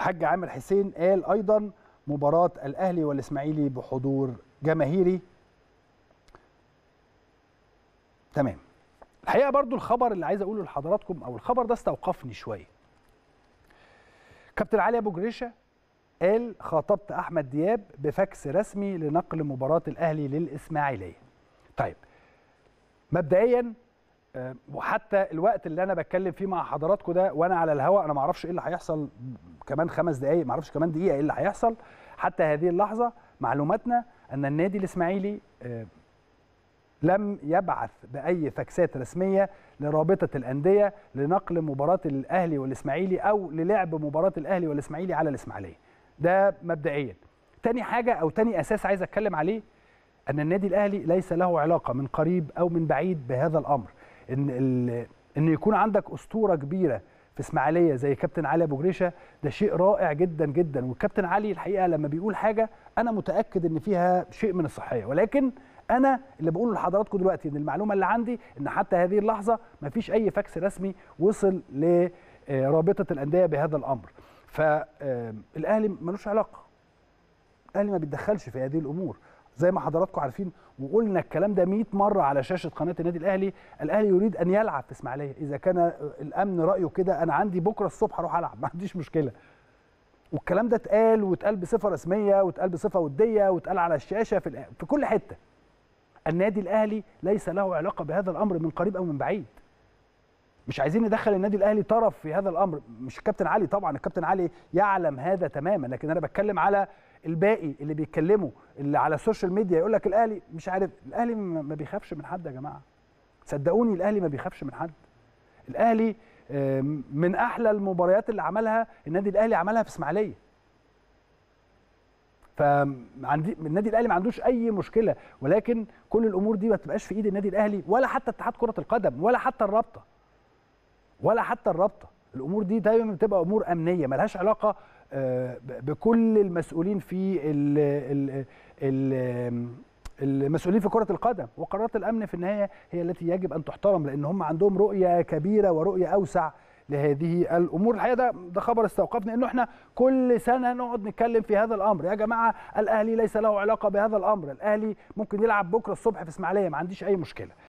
الحاج عامر حسين قال ايضا مباراه الاهلي والاسماعيلي بحضور جماهيري تمام الحقيقه برضو الخبر اللي عايز اقوله لحضراتكم او الخبر ده استوقفني شويه كابتن علي ابو جريشه قال خاطبت احمد دياب بفاكس رسمي لنقل مباراه الاهلي للاسماعيليه طيب مبدئيا آه، وحتى الوقت اللي انا بتكلم فيه مع حضراتكم ده وانا على الهواء انا ما اعرفش ايه اللي هيحصل كمان خمس دقائق ما اعرفش كمان دقيقه ايه اللي هيحصل حتى هذه اللحظه معلوماتنا ان النادي الاسماعيلي آه، لم يبعث باي فاكسات رسميه لرابطه الانديه لنقل مباراه الاهلي والاسماعيلي او للعب مباراه الاهلي والاسماعيلي على الاسماعيليه ده مبدئيا تاني حاجه او تاني اساس عايز اتكلم عليه ان النادي الاهلي ليس له علاقه من قريب او من بعيد بهذا الامر ان ال- ان يكون عندك اسطوره كبيره في اسماعيليه زي كابتن علي ابو جريشه ده شيء رائع جدا جدا والكابتن علي الحقيقه لما بيقول حاجه انا متاكد ان فيها شيء من الصحيه ولكن انا اللي بقوله لحضراتكم دلوقتي ان المعلومه اللي عندي ان حتى هذه اللحظه ما فيش اي فاكس رسمي وصل لرابطه الانديه بهذا الامر فالاهلي ملوش علاقه الاهلي ما بيتدخلش في هذه الامور زي ما حضراتكم عارفين وقلنا الكلام ده 100 مره على شاشه قناه النادي الاهلي الاهلي يريد ان يلعب في اسماعيليه اذا كان الامن رايه كده انا عندي بكره الصبح اروح العب ما عنديش مشكله والكلام ده اتقال واتقال بصفه رسميه واتقال بصفه وديه واتقال على الشاشه في, الأ- في كل حته النادي الاهلي ليس له علاقه بهذا الامر من قريب او من بعيد مش عايزين ندخل النادي الاهلي طرف في هذا الامر مش الكابتن علي طبعا الكابتن علي يعلم هذا تماما لكن انا بتكلم على الباقي اللي بيتكلموا اللي على السوشيال ميديا يقول لك الاهلي مش عارف الاهلي ما ما بيخافش من حد يا جماعه صدقوني الاهلي ما بيخافش من حد الاهلي آم، من احلى المباريات اللي عملها النادي الاهلي عملها في اسماعيليه فعندي النادي الاهلي ما عندوش اي مشكله ولكن كل الامور دي ما تبقاش في ايد النادي الاهلي ولا حتى اتحاد كره القدم ولا حتى الرابطه ولا حتى الرابطه الامور دي دايما بتبقى امور امنيه ملهاش علاقه آه، ب- بكل المسؤولين في ال ال ال المسؤولين في كره القدم وقرارات الامن في النهايه هي التي يجب ان تحترم لان هم عندهم رؤيه كبيره ورؤيه اوسع لهذه الامور الحقيقه ده ده خبر استوقفني انه احنا كل سنه نقعد نتكلم في هذا الامر يا جماعه الاهلي ليس له علاقه بهذا الامر الاهلي ممكن يلعب بكره الصبح في اسماعيليه ما عنديش اي مشكله